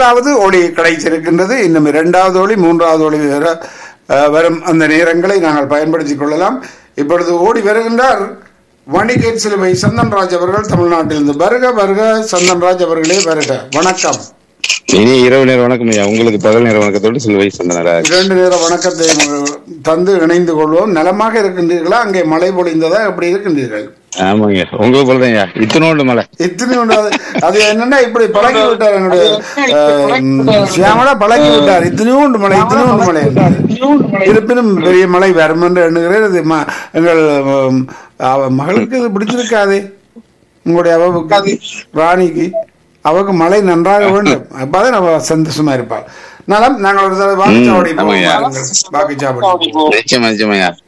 முதலாவது ஒளி கிடைச்சிருக்கின்றது இன்னும் இரண்டாவது ஒளி மூன்றாவது ஒளி வர அஹ், வரும் அந்த நேரங்களை நாங்கள் பயன்படுத்திக் கொள்ளலாம் இப்பொழுது ஓடி வருகின்றார் வணிகேட் சிலுவை சந்தன்ராஜ் அவர்கள் தமிழ்நாட்டிலிருந்து வருக வருக சந்தன்ராஜ் அவர்களே வருக வணக்கம் இனி இரவு நேர வணக்கம் ஐயா உங்களுக்கு பகல் நேர வணக்கத்தோடு சில வயசு வந்தனால இரண்டு நேர வணக்கத்தை ம- தந்து இணைந்து கொள்வோம் நலமாக இருக்கின்றீர்களா அங்கே மழை பொழிந்ததா எப்படி இருக்கின்றீர்கள் ஆமாங்க உங்களுக்கு போலதான் ஐயா இத்தனோண்டு மலை இத்தனை ஒன்று அது- அது என்னன்னா இப்படி பழகி விட்டார் என்னுடைய அஹ், சியாமலா பழகி விட்டார் இத்தனையோண்டு மழை இத்தனையோண்டு மழை இருப்பினும் பெரிய மழை வரும் என்று எண்ணுகிறேன் இது ம- எங்கள் உம், அவ மகளுக்கு இது பிடிச்சிருக்காதே உங்களுடைய அவவுக்கு ராணிக்கு அவக்கு மழை நன்றாக வேண்டும் அப்பதான் அவ சந்தோஷமா இருப்பாள் நலம் நாங்கள் ஒரு தடவை வாக்குச்சாவடி போவோம் ஆமாய்யா. வாருங்கள். வாக்குச்சாவடி நிச்சயமா நிச்சயமா ஐயா